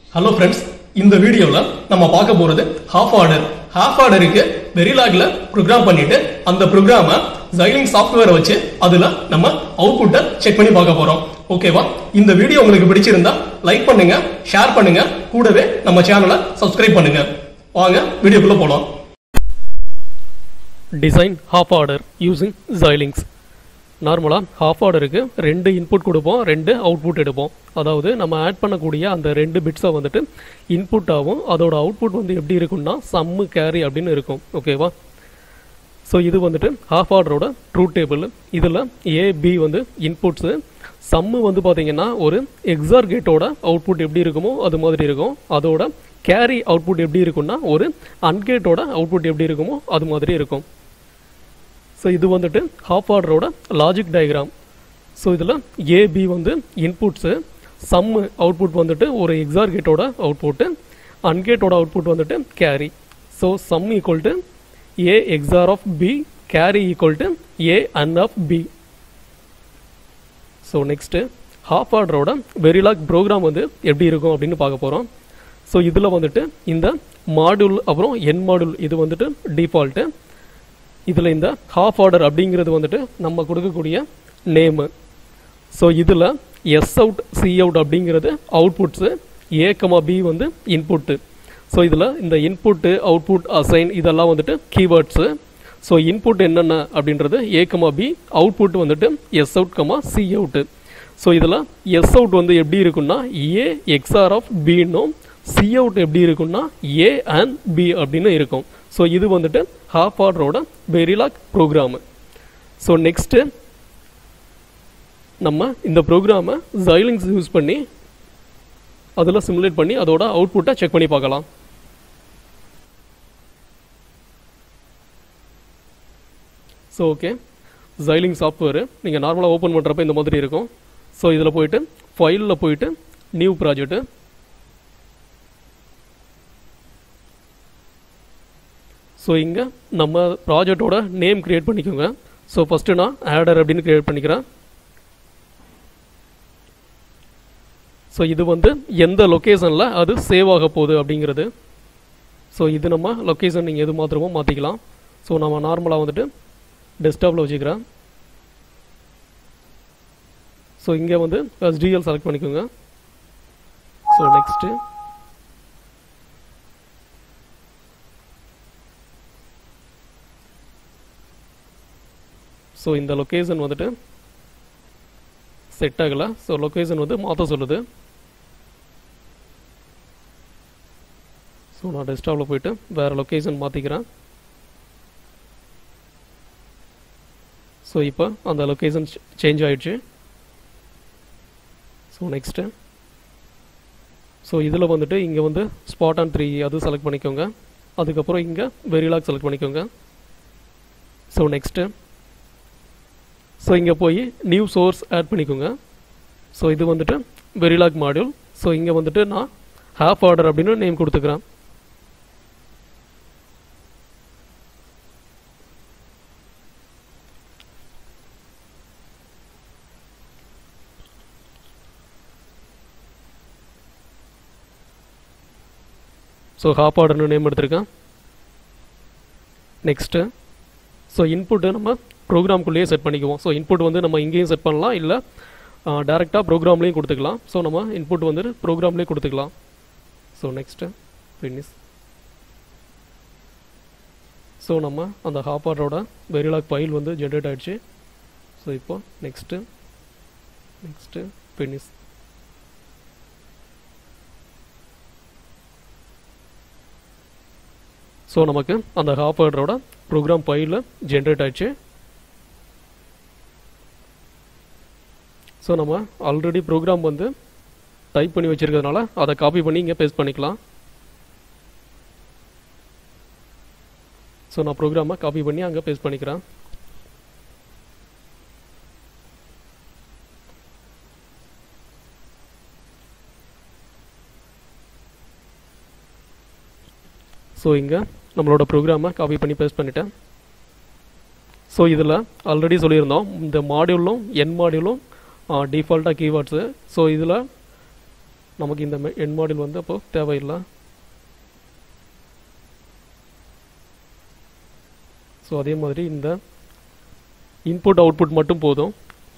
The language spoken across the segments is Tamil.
ஹலோ ஃப்ரெண்ட்ஸ் இந்த வீடியோல நம்ம பார்க்க போறது ஹாஃப் ஆர்டர் ஹாஃப் ஆர்டருக்கு வெரிலாக்ல ப்ரோக்ராம் பண்ணிட்டு அந்த ப்ரோக்ராம ஜைலிங் சாஃப்ட்வேரை வச்சு அதுல நம்ம அவுட்புட்டை செக் பண்ணி பார்க்க போறோம் ஓகேவா இந்த வீடியோ உங்களுக்கு பிடிச்சிருந்தா லைக் பண்ணுங்க ஷேர் பண்ணுங்க கூடவே நம்ம சேனலை சப்ஸ்கிரைப் பண்ணுங்க வாங்க வீடியோக்குள்ள போலாம் design half order using Xilinx நார்மலாக ஹாஃப் ஆர்டருக்கு ரெண்டு இன்புட் கொடுப்போம் ரெண்டு அவுட்புட் எடுப்போம் அதாவது நம்ம ஆட் பண்ணக்கூடிய அந்த ரெண்டு பிட்ஸை வந்துட்டு இன்புட்டாகவும் அதோட அவுட்புட் வந்து எப்படி இருக்கும்னா சம்மு கேரி அப்படின்னு இருக்கும் ஓகேவா ஸோ இது வந்துட்டு ஹாஃப் ஆர்டரோட ட்ரூத் டேபிள் இதில் ஏபி வந்து இன்புட்ஸு சம்மு வந்து பார்த்தீங்கன்னா ஒரு எக்ஸார் கேட்டோட அவுட்புட் எப்படி இருக்குமோ அது மாதிரி இருக்கும் அதோட கேரி அவுட்புட் எப்படி இருக்கும்னா ஒரு அன்கேட்டோட அவுட்புட் எப்படி இருக்குமோ அது மாதிரி இருக்கும் ஸோ இது வந்துட்டு ஹாஃப் ஆர்டரோட லாஜிக் டயக்ராம் ஸோ இதில் ஏபி வந்து இன்புட்ஸு சம்மு அவுட்புட் வந்துட்டு ஒரு எக்ஸார் கேட்டோட அவுட்புட்டு அன்கேட்டோட அவுட்புட் வந்துட்டு carry so sum equal to A XOR of B carry equal to A AND of B so next half ஆர்டரோட வெரிலாக் ப்ரோக்ராம் வந்து எப்படி இருக்கும் அப்படின்னு பார்க்க போகிறோம் ஸோ இதில் வந்துட்டு இந்த மாடியூல் அப்புறம் என் மாடியூல் இது வந்துட்டு டிஃபால்ட்டு இதில் இந்த ஹாஃப் ஆர்டர் அப்படிங்கிறது வந்துட்டு நம்ம கொடுக்கக்கூடிய நேமு ஸோ இதில் எஸ் அவுட் சி அவுட் அப்படிங்கிறது அவுட்புட்ஸு ஏ கமா பி வந்து இன்புட்டு ஸோ இதில் இந்த இன்புட்டு அவுட்புட் அசைன் இதெல்லாம் வந்துட்டு கீவேர்ட்ஸு ஸோ இன்புட் என்னென்ன அப்படின்றது ஏ கமா பி அவுட்புட் வந்துட்டு S out comma C out so இதில் எஸ் அவுட் வந்து எப்படி இருக்குன்னா ஏ எக்ஸ்ஆர் ஆஃப் பின்னும் சி அவுட் எப்படி இருக்குன்னா ஏ அண்ட் பி அப்படின்னு இருக்கும் ஸோ இது வந்துட்டு ஹாஃப் ஆர்டரோட வெரிலாக் ப்ரோக்ராமு ஸோ நெக்ஸ்ட்டு நம்ம இந்த ப்ரோக்ராமை ஜைலிங்ஸ் யூஸ் பண்ணி அதில் சிமுலேட் பண்ணி அதோட அவுட்புட்டை செக் பண்ணி பார்க்கலாம் ஸோ ஓகே ஜைலிங் சாஃப்ட்வேர் நீங்கள் நார்மலாக ஓப்பன் பண்ணுறப்ப இந்த மாதிரி இருக்கும் ஸோ இதில் போயிட்டு ஃபைலில் போயிட்டு நியூ ப்ராஜெக்ட்டு ஸோ இங்கே நம்ம ப்ராஜெக்டோட நேம் க்ரியேட் பண்ணிக்கோங்க ஸோ ஃபஸ்ட்டு நான் ஆடர் அப்படின்னு க்ரியேட் பண்ணிக்கிறேன் ஸோ இது வந்து எந்த லொக்கேஷனில் அது சேவ் ஆக போகுது அப்படிங்கிறது ஸோ இது நம்ம லொக்கேஷன் நீங்கள் எது மாத்திரமோ மாற்றிக்கலாம் ஸோ நம்ம நார்மலாக வந்துட்டு டெஸ்க்டாப்பில் வச்சுக்கிறேன் ஸோ இங்கே வந்து எஸ்டிஎல் செலக்ட் பண்ணிக்கோங்க ஸோ நெக்ஸ்ட்டு ஸோ இந்த லொக்கேஷன் வந்துட்டு செட் ஆகலை ஸோ லொக்கேஷன் வந்து மாற்ற சொல்லுது ஸோ நான் டெஸ்க்டாப்பில் போயிட்டு வேறு லொக்கேஷன் மாற்றிக்கிறேன் ஸோ இப்போ அந்த லொக்கேஷன் சேஞ்ச் ஆயிடுச்சு ஸோ நெக்ஸ்ட்டு ஸோ இதில் வந்துட்டு இங்கே வந்து ஸ்பாட் ஆன் த்ரீ அது செலக்ட் பண்ணிக்கோங்க அதுக்கப்புறம் இங்கே வெரிலாக் செலக்ட் பண்ணிக்கோங்க ஸோ நெக்ஸ்ட்டு ஸோ இங்கே போய் நியூ சோர்ஸ் ஆட் பண்ணிக்கோங்க ஸோ இது வந்துட்டு வெரிலாக் மாடியூல் ஸோ இங்கே வந்துட்டு நான் ஹாஃப் ஆர்டர் அப்படின்னு நேம் கொடுத்துக்கிறேன் ஸோ ஹாஃப் ஆர்டர்னு நேம் எடுத்திருக்கேன் நெக்ஸ்ட்டு ஸோ இன்புட்டு நம்ம ப்ரோக்ராம்குள்ளேயே செட் பண்ணிக்குவோம் ஸோ இன்புட் வந்து நம்ம இங்கேயும் செட் பண்ணலாம் இல்லை டேரெக்டாக ப்ரோக்ராம்லேயும் கொடுத்துக்கலாம் ஸோ நம்ம இன்புட் வந்துட்டு ப்ரோக்ராம்லேயே கொடுத்துக்கலாம் ஸோ நெக்ஸ்ட்டு ஃபினிஷ் ஸோ நம்ம அந்த ஹாஃப் ஆர்டரோட வெரிலாக் ஃபைல் வந்து ஜென்ரேட் ஆகிடுச்சு ஸோ இப்போ நெக்ஸ்ட்டு நெக்ஸ்ட்டு ஃபினிஷ் ஸோ நமக்கு அந்த ஹாஃப் ஆர்டரோட ப்ரோக்ராம் ஃபைலில் ஜென்ரேட் ஆயிடுச்சு ஸோ நம்ம ஆல்ரெடி ப்ரோக்ராம் வந்து டைப் பண்ணி வச்சுருக்கிறதுனால அதை காப்பி பண்ணி இங்கே பேஸ்ட் பண்ணிக்கலாம் ஸோ நான் ப்ரோக்ராமை காப்பி பண்ணி அங்கே பேஸ்ட் பண்ணிக்கிறேன் ஸோ இங்கே நம்மளோட ப்ரோக்ராமை காப்பி பண்ணி பேஸ்ட் பண்ணிட்டேன் ஸோ இதில் ஆல்ரெடி சொல்லியிருந்தோம் இந்த மாடியூலும் என் மாடியூலும் டிஃபால்ட்டாக கீவேர்ட்ஸு ஸோ இதில் நமக்கு இந்த என் மாடியூல் வந்து அப்போ தேவையில்லை ஸோ அதே மாதிரி இந்த இன்புட் அவுட்புட் மட்டும் போதும்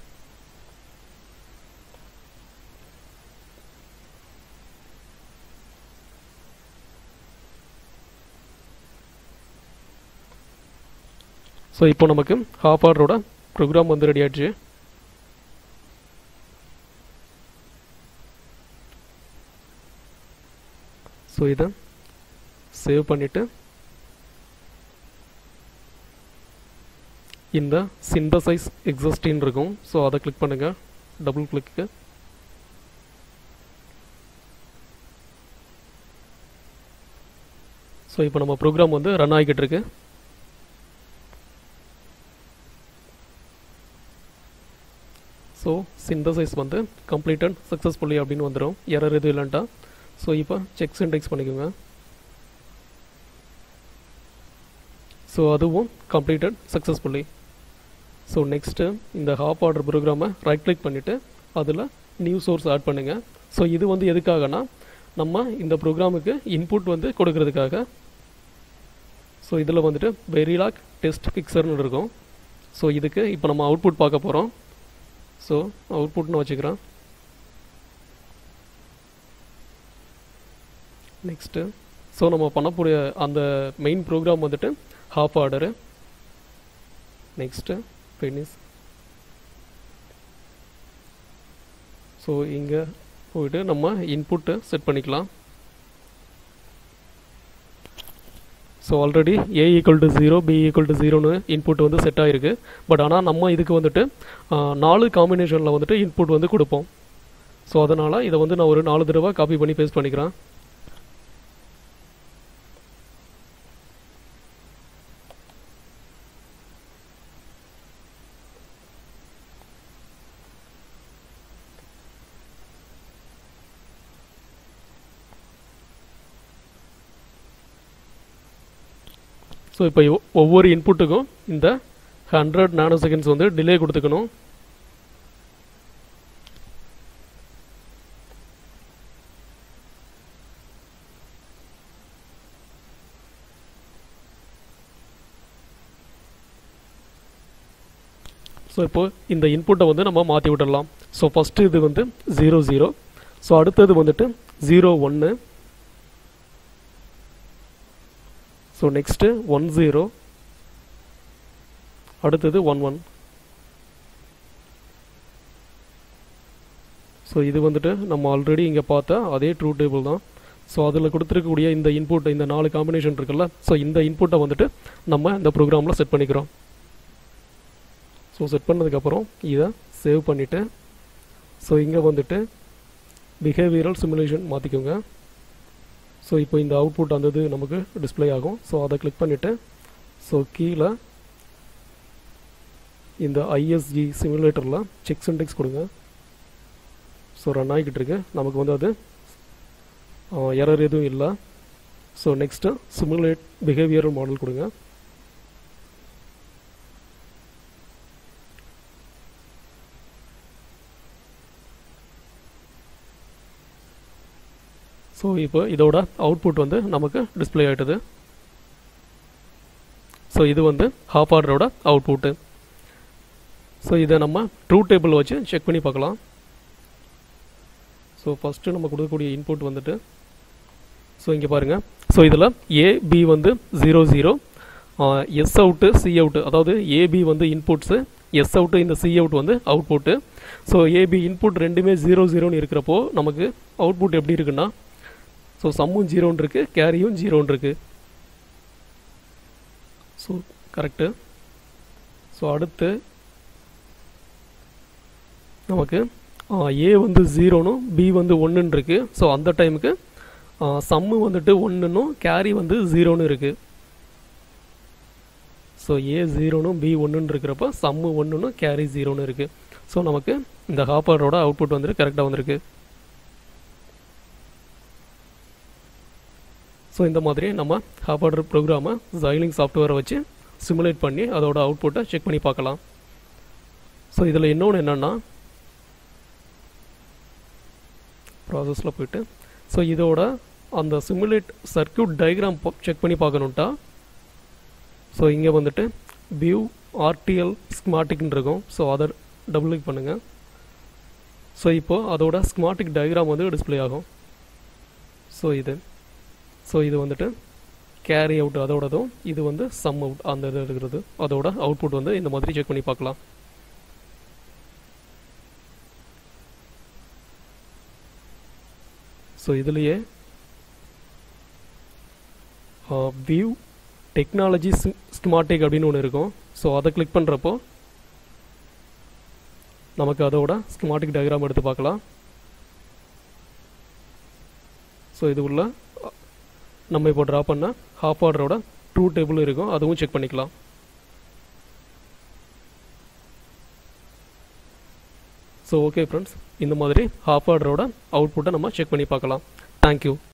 ஸோ இப்போ நமக்கு ஹாஃப் ஆர்டரோட ப்ரோக்ராம் வந்து ரெடி ஆயிடுச்சு ஸோ இதை சேவ் பண்ணிவிட்டு இந்த சிந்தசைஸ் எக்ஸஸ்டின்னு இருக்கும் ஸோ அதை கிளிக் பண்ணுங்கள் டபுள் கிளிக்கு ஸோ இப்போ நம்ம ப்ரோக்ராம் வந்து ரன் ஆகிக்கிட்டு இருக்கு ஸோ சிந்தசைஸ் வந்து கம்ப்ளீட்டட் சக்ஸஸ்ஃபுல்லி அப்படின்னு வந்துடும் எரர் எதுவும் இல்லைன்ட்டா ஸோ இப்போ செக் சின்டெக்ஸ் பண்ணிக்கோங்க ஸோ அதுவும் கம்ப்ளீட்டட் சக்ஸஸ்ஃபுல்லி ஸோ நெக்ஸ்ட்டு இந்த ஹாப் ஆர்டர் ப்ரோக்ராமை ரைட் கிளிக் பண்ணிவிட்டு அதில் நியூ சோர்ஸ் ஆட் பண்ணுங்கள் ஸோ இது வந்து எதுக்காகனா நம்ம இந்த ப்ரோக்ராமுக்கு இன்புட் வந்து கொடுக்கறதுக்காக ஸோ இதில் வந்துட்டு வெரிலாக் டெஸ்ட் ஃபிக்சர்னு இருக்கும் ஸோ இதுக்கு இப்போ நம்ம அவுட்புட் பார்க்க போகிறோம் ஸோ அவுட்புட்னு வச்சுக்கிறேன் நெக்ஸ்ட்டு ஸோ நம்ம பண்ணக்கூடிய அந்த மெயின் ப்ரோக்ராம் வந்துட்டு half order next finish so இங்கே போயிட்டு நம்ம இன்புட்டு செட் பண்ணிக்கலாம் so already A equal to zero B equal to ஜீரோன்னு இன்புட் வந்து செட் ஆகிருக்கு பட் ஆனால் நம்ம இதுக்கு வந்துட்டு ஆ, நாலு காம்பினேஷனில் வந்துட்டு இன்புட் வந்து கொடுப்போம் ஸோ அதனால் இதை வந்து நான் ஒரு நாலு தடவை காப்பி பண்ணி பேஸ்ட் பண்ணிக்கிறேன் ஸோ இப்போ ஒ- ஒவ்வொரு இன்புட்டுக்கும் இந்த ஹண்ட்ரட் நானோ செகண்ட்ஸ் வந்து டிலே கொடுத்துக்கணும் ஸோ இப்போ இந்த இன்புட்டை வந்து நம்ம மாற்றி விட்டுடலாம் ஸோ ஃபஸ்ட்டு இது வந்து ஜீரோ ஜீரோ ஸோ அடுத்தது வந்துட்டு ஜீரோ ஒன்று ஸோ நெக்ஸ்ட்டு ஒன் ஜீரோ அடுத்தது ஒன் ஒன் ஸோ இது வந்துட்டு நம்ம ஆல்ரெடி இங்கே பார்த்த அதே ட்ரூ டேபிள் தான் ஸோ அதில் கொடுத்துருக்கக்கூடிய இந்த இன்புட் இந்த நாலு காம்பினேஷன் இருக்குல்ல ஸோ இந்த இன்புட்டை வந்துட்டு நம்ம இந்த ப்ரோக்ராமில் செட் பண்ணிக்கிறோம் ஸோ செட் பண்ணதுக்கப்புறம் இதை சேவ் பண்ணிவிட்டு ஸோ இங்கே வந்துட்டு பிஹேவியரல் சிமுலேஷன் மாற்றிக்கோங்க ஸோ இப்போ இந்த அவுட்புட் அந்த இது நமக்கு டிஸ்ப்ளே ஆகும் ஸோ அதை கிளிக் பண்ணிவிட்டு ஸோ கீழே இந்த ஐஎஸ்ஜி சிமுலேட்டரில் செக் சின்டெக்ஸ் கொடுங்க ஸோ ரன் ஆகிக்கிட்டு இருக்கு நமக்கு வந்து அது எரர் எதுவும் இல்லை so next simulate behavioural model கொடுங்க ஸோ இப்போ இதோட அவுட்புட் வந்து நமக்கு டிஸ்ப்ளே ஆகிட்டது ஸோ இது வந்து ஹாஃப் ஆர்டரோட அவுட்புட்டு ஸோ இதை நம்ம ட்ரூ டேபிள் வச்சு செக் பண்ணி பார்க்கலாம் ஸோ ஃபஸ்ட்டு நம்ம கொடுக்கக்கூடிய இன்புட் வந்துட்டு ஸோ இங்கே பாருங்கள் ஸோ இதில் ஏ பி வந்து zero zero S out C out அதாவது ஏபி வந்து இன்புட்ஸு எஸ் அவுட்டு இந்த சி அவுட் வந்து அவுட்புட்டு ஸோ ஏபி இன்புட் ரெண்டுமே ஜீரோ ஜீரோன்னு இருக்கிறப்போ நமக்கு அவுட்புட் எப்படி இருக்குன்னா ஸோ சம்மும் ஜீரோன்னு இருக்குது கேரியும் ஜீரோன்னு இருக்குது ஸோ கரெக்டு ஸோ அடுத்து நமக்கு ஏ வந்து ஜீரோனும் பி வந்து ஒன்றுன்னு இருக்குது ஸோ அந்த டைமுக்கு சம்மு வந்துட்டு ஒன்றுன்னும் கேரி வந்து ஜீரோன்னு இருக்குது ஸோ ஏ ஜீரோனும் பி ஒன்றுன்னு இருக்கிறப்ப சம்மு ஒன்றுன்னும் கேரி ஜீரோன்னு இருக்குது ஸோ நமக்கு இந்த ஹாப்பரோட அவுட்புட் வந்துட்டு கரெக்டாக வந்திருக்கு ஸோ இந்த மாதிரி நம்ம ஹாப்பார்டர் ப்ரோக்ராமை ஜைலிங் சாஃப்ட்வேரை வச்சு சிமுலேட் பண்ணி அதோட அவுட்புட்டை செக் பண்ணி பார்க்கலாம் ஸோ இதில் இன்னொன்று என்னென்னா ப்ராசஸில் போயிட்டு ஸோ இதோட அந்த சிமுலேட் சர்க்யூட் டயக்ராம் செக் பண்ணி பார்க்கணுன்ட்டா ஸோ இங்கே வந்துட்டு வியூ ஆர்டிஎல் ஸ்கிமாட்டிக்னு இருக்கும் ஸோ அதை டபுள் கிளிக் பண்ணுங்கள் ஸோ இப்போது அதோட ஸ்கிமாட்டிக் டயக்ராம் வந்து டிஸ்ப்ளே ஆகும் ஸோ இது ஸோ இது வந்துட்டு கேரி அவுட் அதோடதும் இது வந்து சம் அவுட் அந்த இது இருக்கிறது அதோட அவுட்புட் வந்து இந்த மாதிரி செக் பண்ணி பார்க்கலாம் ஸோ இதுலேயே வியூ டெக்னாலஜி ஸ்கிமாட்டிக் அப்படின்னு ஒன்று இருக்கும் ஸோ அதை கிளிக் பண்ணுறப்போ நமக்கு அதோட ஸ்கிமாட்டிக் டயக்ராம் எடுத்து பார்க்கலாம் ஸோ இது உள்ள அ, நம்ம இப்போ ட்ரா பண்ண ஹாஃப் ஆர்டரோட ட்ரூ டேபிள் இருக்கும் அதுவும் செக் பண்ணிக்கலாம் ஸோ ஓகே ஃப்ரெண்ட்ஸ் இந்த மாதிரி ஹாஃப் ஆர்டரோட அவுட்புட்டை நம்ம செக் பண்ணி பார்க்கலாம் தேங்க்யூ